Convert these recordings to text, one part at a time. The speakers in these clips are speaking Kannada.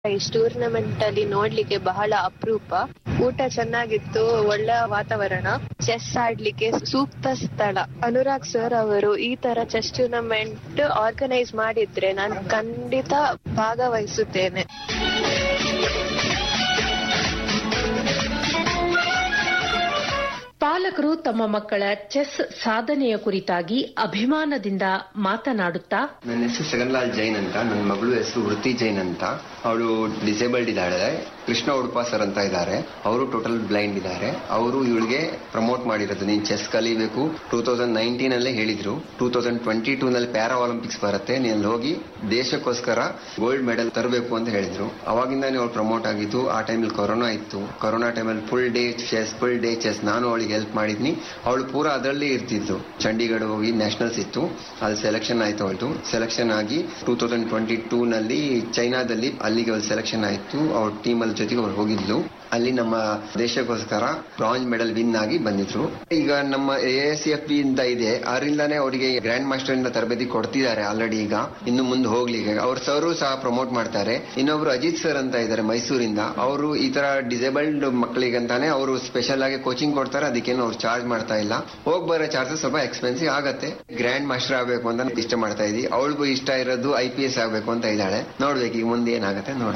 ಈ ಟೂರ್ನಮೆಂಟ್ ಅಲ್ಲಿ ನೋಡ್ಲಿಕ್ಕೆ ಬಹಳ ಅಪರೂಪ ಊಟ ಚೆನ್ನಾಗಿತ್ತು ಒಳ್ಳೆ ವಾತಾವರಣ ಚೆಸ್ ಆಡ್ಲಿಕ್ಕೆ ಸೂಕ್ತ ಸ್ಥಳ ಅನುರಾಗ್ ಸರ್ ಅವರು ಈ ತರ ಚೆಸ್ ಟೂರ್ನಮೆಂಟ್ ಆರ್ಗನೈಸ್ ಮಾಡಿದ್ರೆ ನಾನು ಖಂಡಿತ ಭಾಗವಹಿಸುತ್ತೇನೆ ಪಾಲಕರು ತಮ್ಮ ಮಕ್ಕಳ ಚೆಸ್ ಸಾಧನೆಯ ಕುರಿತಾಗಿ ಅಭಿಮಾನದಿಂದ ಮಾತನಾಡುತ್ತಾ ನನ್ನ ಹೆಸರು ಸಗನ್ಲಾಲ್ ಜೈನ್ ಅಂತ ನನ್ನ ಮಗಳು ಹೆಸರು ವೃತ್ತಿ ಜೈನ್ ಅಂತ ಅವಳು ಡಿಸೇಬಲ್ಡ್ ಇದ್ದಾಳೆ ಕೃಷ್ಣ ಉಡುಪ ಸರ್ ಅಂತ ಇದ್ದಾರೆ ಅವರು ಟೋಟಲ್ ಬ್ಲೈಂಡ್ ಇದ್ದಾರೆ ಅವರು ಇವಳಿಗೆ ಪ್ರಮೋಟ್ ಮಾಡಿರೋದು ನೀನ್ ಚೆಸ್ ಕಲಿಬೇಕು ಟೂ ತೌಸಂಡ್ ನೈನ್ಟೀನ್ ಅಲ್ಲೇ ಹೇಳಿದ್ರು ಟೂ ತೌಸಂಡ್ ಟ್ವೆಂಟಿ ಟೂ ನಲ್ಲಿ ಪ್ಯಾರಾ ಒಲಿಂಪಿಕ್ಸ್ ಬರುತ್ತೆ ನೀನ್ ಹೋಗಿ ದೇಶಕ್ಕೋಸ್ಕರ ಗೋಲ್ಡ್ ಮೆಡಲ್ ತರಬೇಕು ಅಂತ ಹೇಳಿದ್ರು ಅವಾಗಿಂದಾನೇ ಅವಳು ಪ್ರಮೋಟ್ ಆಗಿದ್ದು ಆ ಟೈಮಲ್ಲಿ ಕೊರೋನಾ ಇತ್ತು ಕೊರೋನಾ ಟೈಮಲ್ಲಿ full day chess full day chess ನಾನು ಅವಳಿಗೆ ಹೆಲ್ಪ್ ಮಾಡಿದ್ನಿ ಅವಳು ಪೂರಾ ಅದರಲ್ಲೇ ಇರ್ತಿದ್ದು ಚಂಡೀಗಢ ಹೋಗಿ ನ್ಯಾಷನಲ್ಸ್ ಇತ್ತು ಅಲ್ಲಿ ಸೆಲೆಕ್ಷನ್ ಆಯ್ತು ಅವಳು ಸೆಲೆಕ್ಷನ್ ಆಗಿ ಟೂ ತೌಸಂಡ್ ಟ್ವೆಂಟಿ ಟೂ ನಲ್ಲಿ ಚೈನಾದಲ್ಲಿ ಅಲ್ಲಿಗೆ ಅವಳು ಸೆಲೆಕ್ಷನ್ ಆಯ್ತು ಅವ್ರ ಟೀಮ್ ಅಲ್ಲಿ ಜೊತೆಗೆ ಅವ್ರು ಹೋಗಿದ್ಲು ಅಲ್ಲಿ ನಮ್ಮ ದೇಶಕ್ಕೋಸ್ಕರ ಬ್ರಾಂಜ್ ಮೆಡಲ್ ವಿನ್ ಆಗಿ ಬಂದಿದ್ರು ಈಗ ನಮ್ಮ ಎ ಎಸ್ ಎಫ್ ಬಿ ಅಂತ ಇದೆ ಅದರಿಂದಾನೇ ಅವರಿಗೆ ಗ್ರ್ಯಾಂಡ್ ಮಾಸ್ಟರ್ ಇಂದ ತರಬೇತಿ ಕೊಡ್ತಿದ್ದಾರೆ ಆಲ್ರೆಡಿ ಈಗ ಇನ್ನು ಮುಂದೆ ಹೋಗ್ಲಿಕ್ಕೆ ಅವ್ರ ಸರು ಸಹ ಪ್ರಮೋಟ್ ಮಾಡ್ತಾರೆ ಇನ್ನೊಬ್ರು ಅಜಿತ್ ಸರ್ ಅಂತ ಇದ್ದಾರೆ ಮೈಸೂರಿಂದ ಅವರು ಈ ತರ ಡಿಸೇಬಲ್ಡ್ ಮಕ್ಕಳಿಗಂತಾನೆ ಅವರು ಸ್ಪೆಷಲ್ ಆಗಿ ಕೋಚಿಂಗ್ ಕೊಡ್ತಾರೆ ಅದಕ್ಕೇನು ಅವ್ರು ಚಾರ್ಜ್ ಮಾಡ್ತಾ ಇಲ್ಲ ಹೋಗ್ ಬರೋ ಚಾರ್ಜಸ್ ಸ್ವಲ್ಪ ಎಕ್ಸ್ಪೆನ್ಸಿವ್ ಆಗತ್ತೆ ಗ್ರ್ಯಾಂಡ್ ಮಾಸ್ಟರ್ ಆಗ್ಬೇಕು ಅಂತ ಇಷ್ಟ ಮಾಡ್ತಾ ಇದೀವಿ ಅವಳಿಗೂ ಇಷ್ಟ ಇರೋದು ಐ ಪಿ ಎಸ್ ಆಗ್ಬೇಕು ಅಂತ ಇದ್ದಾಳೆ ನೋಡ್ಬೇಕು ಈಗ ಮುಂದೆ ಏನಾಗತ್ತೆ ನೋಡ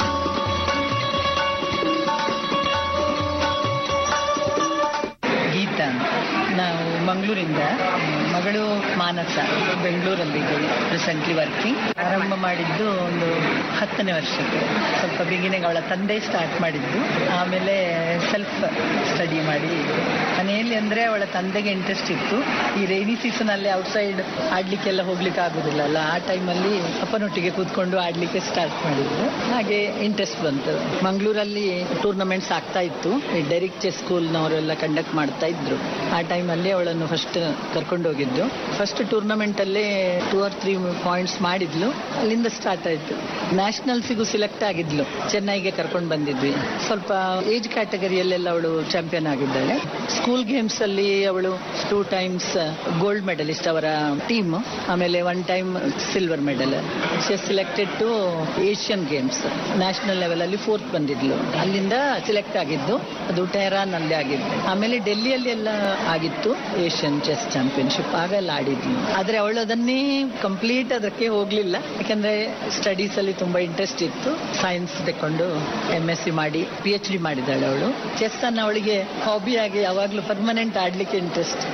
ಗೀತಾ ಅಂತ. ನಾವು ಮಂಗಳೂರಿಂದ ಮಗಳು ಮಾನಸ ಬೆಂಗಳೂರಲ್ಲಿದ್ದೀವಿ ಪ್ರೆಸೆಂಟ್ಲಿ ವರ್ಕಿಂಗ್ ಆರಂಭ ಮಾಡಿದ್ದು ಒಂದು ಹತ್ತನೇ ವರ್ಷಕ್ಕೆ ಸ್ವಲ್ಪ ಬಿಗಿನಿಂಗ್ ಅವಳ ತಂದೆ ಸ್ಟಾರ್ಟ್ ಮಾಡಿದ್ದು ಆಮೇಲೆ ಸೆಲ್ಫ್ ಸ್ಟಡಿ ಮಾಡಿ ಮನೆಯಲ್ಲಿ ಅಂದ್ರೆ ಅವಳ ತಂದೆಗೆ ಇಂಟ್ರೆಸ್ಟ್ ಇತ್ತು ಈ ರೈನಿ ಸೀಸನ್ ಅಲ್ಲಿ ಔಟ್ಸೈಡ್ ಆಡ್ಲಿಕ್ಕೆಲ್ಲ ಹೋಗ್ಲಿಕ್ಕೆ ಆಗುದಿಲ್ಲ ಅಲ್ಲ ಆ ಟೈಮಲ್ಲಿ ಅಪ್ಪನೊಟ್ಟಿಗೆ ಕೂತ್ಕೊಂಡು ಆಡ್ಲಿಕ್ಕೆ ಸ್ಟಾರ್ಟ್ ಮಾಡಿದ್ದು ಹಾಗೆ ಇಂಟ್ರೆಸ್ಟ್ ಬಂತು ಮಂಗಳೂರಲ್ಲಿ ಟೂರ್ನಮೆಂಟ್ಸ್ ಆಗ್ತಾ ಇತ್ತು ಈ ಡೆರಿಕ್ ಚೆಸ್ ಸ್ಕೂಲ್ನವರೆಲ್ಲ ಕಂಡಕ್ಟ್ ಮಾಡ್ತಾ ಇದ್ರು ಆ ಟೈಮಲ್ಲಿ ಅವಳನ್ನು ಫಸ್ಟ್ ಕರ್ಕೊಂಡು ಹೋಗಿದ್ದು ಫಸ್ಟ್ ಟೂರ್ನಮೆಂಟ್ ಅಲ್ಲೇ ಟೂ ಆರ್ ತ್ರೀ ಪಾಯಿಂಟ್ಸ್ ಮಾಡಿದ್ಲು ಅಲ್ಲಿಂದ ಸ್ಟಾರ್ಟ್ ಆಯ್ತು ನ್ಯಾಷನಲ್ಸಿಗೂ ಸಿಲೆಕ್ಟ್ ಆಗಿದ್ಲು ಚೆನ್ನೈಗೆ ಕರ್ಕೊಂಡು ಬಂದಿದ್ವಿ ಸ್ವಲ್ಪ ಏಜ್ ಕ್ಯಾಟಗರಿಯಲ್ಲೆಲ್ಲ ಅವಳು ಚಾಂಪಿಯನ್ ಆಗಿದ್ದಾಳೆ ಸ್ಕೂಲ್ ಗೇಮ್ಸ್ ಅಲ್ಲಿ ಅವಳು ಟೂ ಟೈಮ್ಸ್ ಗೋಲ್ಡ್ ಮೆಡಲಿಸ್ಟ್ ಅವರ ಟೀಮ್ ಆಮೇಲೆ one time silver medal selected to Asian games national level ಅಲ್ಲಿ ಫೋರ್ತ್ ಬಂದಿದ್ಲು ಅಲ್ಲಿಂದ ಸಿಲೆಕ್ಟ್ ಆಗಿದ್ದು ಅದು ಟೆಹರಾನ್ ಅಲ್ಲಿ ಆಗಿದ್ದು ಆಮೇಲೆ ಡೆಲ್ಲಿಯಲ್ಲಿ ಎಲ್ಲ ಆಗಿತ್ತು ಏಷ್ಯನ್ ಚೆಸ್ ಚಾಂಪಿಯನ್ಶಿಪ್ ಆಗೆಲ್ಲ ಆಡಿದ್ಲು ಆದ್ರೆ ಅವಳು ಅದನ್ನೇ ಕಂಪ್ಲೀಟ್ ಅದಕ್ಕೆ ಹೋಗ್ಲಿಲ್ಲ ಯಾಕಂದ್ರೆ ಸ್ಟಡೀಸ್ ಅಲ್ಲಿ ತುಂಬಾ ಇಂಟ್ರೆಸ್ಟ್ ಇತ್ತು ಸೈನ್ಸ್ ತಕೊಂಡು ಎಂ ಎಸ್ ಸಿ ಮಾಡಿ ಪಿ ಎಚ್ ಡಿ ಮಾಡಿದ್ದಾಳೆ ಅವಳು ಚೆಸ್ ಅನ್ನ ಅವಳಿಗೆ ಹಾಬಿ ಆಗಿ ಯಾವಾಗ್ಲೂ ಪರ್ಮನೆಂಟ್ ಆಡ್ಲಿಕ್ಕೆ ಇಂಟ್ರೆಸ್ಟ್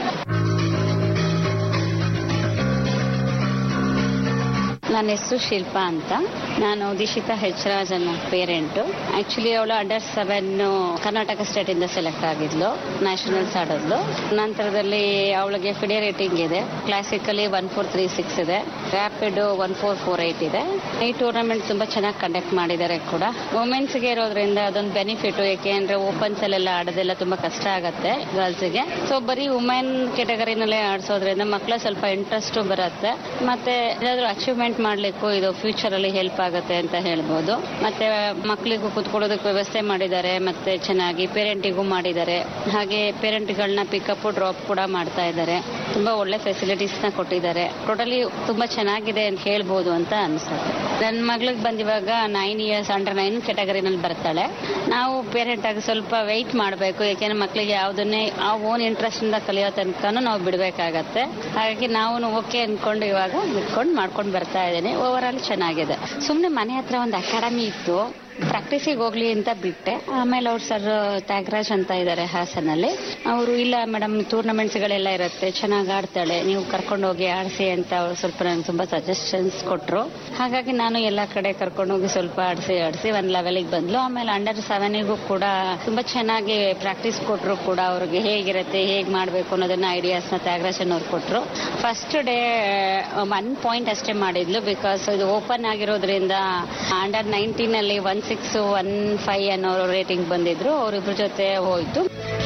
ನನ್ನ ಹೆಸರು ಶಿಲ್ಪಾ ಅಂತ ನಾನು ದಿಶಿತಾ ಹೆಚ್ರಾಜ್ ಅನ್ನೋ ಪೇರೆಂಟು ಆಕ್ಚುಲಿ ಅವಳು ಅಂಡರ್ ಸೆವೆನ್ ಕರ್ನಾಟಕ ಸ್ಟೇಟ್ ಇಂದ ಸೆಲೆಕ್ಟ್ ಆಗಿದ್ಲು ನ್ಯಾಷನಲ್ಸ್ ಆಡಿದ್ಲು ನಂತರದಲ್ಲಿ ಅವಳಿಗೆ ಫಿಡೆ ರೇಟಿಂಗ್ ಇದೆ classically one four three six ಇದೆ rapid one four four eight ಇದೆ ಈ ಟೂರ್ನಮೆಂಟ್ ತುಂಬಾ ಚೆನ್ನಾಗಿ ಕಂಡಕ್ಟ್ ಮಾಡಿದ್ದಾರೆ ಕೂಡ ವುಮೆನ್ಸ್ ಗೆ ಇರೋದ್ರಿಂದ ಅದೊಂದು ಬೆನಿಫಿಟ್ ಯಾಕೆಂದ್ರೆ ಓಪನ್ಸ್ ಅಲ್ಲೆಲ್ಲ ಆಡೋದೆಲ್ಲ ತುಂಬಾ ಕಷ್ಟ ಆಗತ್ತೆ ಗರ್ಲ್ಸ್ ಗೆ ಸೊ ಬರೀ ವುಮೆನ್ ಕೆಟಗರಿನಲ್ಲೇ ಆಡಿಸೋದ್ರಿಂದ ಮಕ್ಕಳ ಸ್ವಲ್ಪ ಇಂಟ್ರೆಸ್ಟ್ ಬರುತ್ತೆ ಮತ್ತೆ ಏನಾದ್ರು ಅಚೀವ್ಮೆಂಟ್ ಮಾಡ್ಲಿಕ್ಕೂ ಇದು ಫ್ಯೂಚರ್ ಅಲ್ಲಿ ಹೆಲ್ಪ್ ಆಗುತ್ತೆ ಅಂತ ಹೇಳ್ಬೋದು ಮತ್ತೆ ಮಕ್ಕಳಿಗೂ ಕುತ್ಕೊಳ್ಳೋದಕ್ಕೆ ವ್ಯವಸ್ಥೆ ಮಾಡಿದ್ದಾರೆ ಮತ್ತೆ ಚೆನ್ನಾಗಿ ಪೇರೆಂಟಿಗೂ ಮಾಡಿದ್ದಾರೆ ಹಾಗೆ ಪೇರೆಂಟ್ಗಳನ್ನ ಪಿಕಪ್ ಡ್ರಾಪ್ ಕೂಡ ಮಾಡ್ತಾ ಇದ್ದಾರೆ ತುಂಬಾ ಒಳ್ಳೆ ಫೆಸಿಲಿಟೀಸ್ ನ ಕೊಟ್ಟಿದ್ದಾರೆ ಟೋಟಲಿ ತುಂಬಾ ಚೆನ್ನಾಗಿದೆ ಅಂತ ಹೇಳ್ಬೋದು ಅಂತ ಅನ್ಸುತ್ತೆ ನನ್ನ ಮಗಳಿಗೆ ಬಂದಿವಾಗ ನೈನ್ ಇಯರ್ಸ್ ಅಂಡರ್ ನೈನ್ ಕೆಟಗರಿನಲ್ಲಿ ಬರ್ತಾಳೆ ನಾವು ಪೇರೆಂಟ್ ಆಗಿ ಸ್ವಲ್ಪ ವೆಯ್ಟ್ ಮಾಡಬೇಕು ಯಾಕೆಂದ್ರೆ ಮಕ್ಕಳಿಗೆ ಯಾವುದನ್ನೇ ಆ ಓನ್ ಇಂಟ್ರೆಸ್ಟ್ ಇಂದ ಕಲಿಯೋ ತನಕನೂ ನಾವು ಬಿಡಬೇಕಾಗತ್ತೆ ಹಾಗಾಗಿ ನಾವು ಓಕೆ ಅನ್ಕೊಂಡು ಇವಾಗ ಬಿಟ್ಕೊಂಡು ಮಾಡ್ಕೊಂಡು ಬರ್ತಾ ಇದ್ದೀನಿ ಓವರ್ ಆಲ್ ಚೆನ್ನಾಗಿದೆ ಸುಮ್ಮನೆ ಮನೆ ಹತ್ರ ಒಂದು ಅಕಾಡೆಮಿ ಇತ್ತು ಪ್ರಾಕ್ಟೀಸಿಗೆ ಹೋಗ್ಲಿ ಅಂತ ಬಿಟ್ಟೆ ಆಮೇಲೆ ಅವ್ರು ಸರ್ ತ್ಯಾಗರಾಜ್ ಅಂತ ಇದ್ದಾರೆ ಹಾಸನಲ್ಲಿ ಅವರು ಇಲ್ಲ ಮೇಡಮ್ ಟೂರ್ನಮೆಂಟ್ಸ್ ಗಳೆಲ್ಲ ಇರುತ್ತೆ ಚೆನ್ನಾಗಿ ಆಡ್ತಾಳೆ ನೀವು ಕರ್ಕೊಂಡು ಹೋಗಿ ಆಡಿಸಿ ಅಂತ ಅವ್ರು ಸ್ವಲ್ಪ ನನಗೆ ತುಂಬಾ ಸಜೆಷನ್ಸ್ ಕೊಟ್ರು ಹಾಗಾಗಿ ನಾನು ಎಲ್ಲ ಕಡೆ ಕರ್ಕೊಂಡು ಹೋಗಿ ಸ್ವಲ್ಪ ಆಡಿಸಿ ಆಡಿಸಿ ಒಂದ್ ಲೆವೆಲ್ಗೆ ಬಂದ್ಲು ಆಮೇಲೆ ಅಂಡರ್ ಸೆವೆನಿಗೂ ಕೂಡ ತುಂಬಾ ಚೆನ್ನಾಗಿ ಪ್ರಾಕ್ಟೀಸ್ ಕೊಟ್ರು ಕೂಡ ಅವ್ರಿಗೆ ಹೇಗಿರುತ್ತೆ ಹೇಗ್ ಮಾಡ್ಬೇಕು ಅನ್ನೋದನ್ನ ಐಡಿಯಾಸ್ ನ ತ್ಯಾಗರಾಜನ್ ಅವ್ರು ಕೊಟ್ರು ಫಸ್ಟ್ ಡೇ ಒನ್ ಪಾಯಿಂಟ್ ಅಷ್ಟೇ ಮಾಡಿದ್ಲು ಬಿಕಾಸ್ ಇದು ಓಪನ್ ಆಗಿರೋದ್ರಿಂದ ಅಂಡರ್ ನೈನ್ಟೀನ್ ಅಲ್ಲಿ ಒನ್ ಸಿಕ್ಸ್ ಒನ್ ಫೈವ್ ಅನ್ನೋ ರೇಟಿಂಗ್ ಬಂದಿದ್ರು ಅವರಿಬ್ರ ಜೊತೆ ಹೋಯ್ತು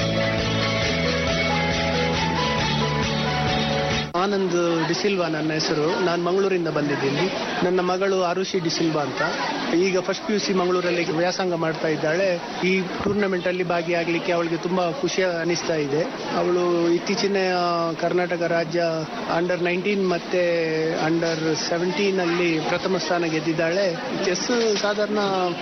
ಆನಂದ್ ಡಿಸಿಲ್ವಾ ನನ್ನ ಹೆಸರು ನಾನು ಮಂಗಳೂರಿಂದ ಬಂದಿದ್ದೀನಿ ನನ್ನ ಮಗಳು ಆರುಷಿ ಡಿಸಿಲ್ವಾ ಅಂತ ಈಗ ಫಸ್ಟ್ ಪಿ ಯು ಸಿ ಮಂಗಳೂರಲ್ಲಿ ವ್ಯಾಸಂಗ ಮಾಡ್ತಾ ಇದ್ದಾಳೆ ಈ ಟೂರ್ನಮೆಂಟ್ ಅಲ್ಲಿ ಭಾಗಿಯಾಗಲಿಕ್ಕೆ ಅವಳಿಗೆ ತುಂಬಾ ಖುಷಿ ಅನಿಸ್ತಾ ಇದೆ ಅವಳು ಇತ್ತೀಚಿನ ಕರ್ನಾಟಕ ರಾಜ್ಯ ಅಂಡರ್ ನೈನ್ಟೀನ್ ಮತ್ತೆ ಅಂಡರ್ ಸೆವೆಂಟೀನ್ ಅಲ್ಲಿ ಪ್ರಥಮ ಸ್ಥಾನ ಗೆದ್ದಿದ್ದಾಳೆ ಚೆಸ್ ಸಾಧಾರಣ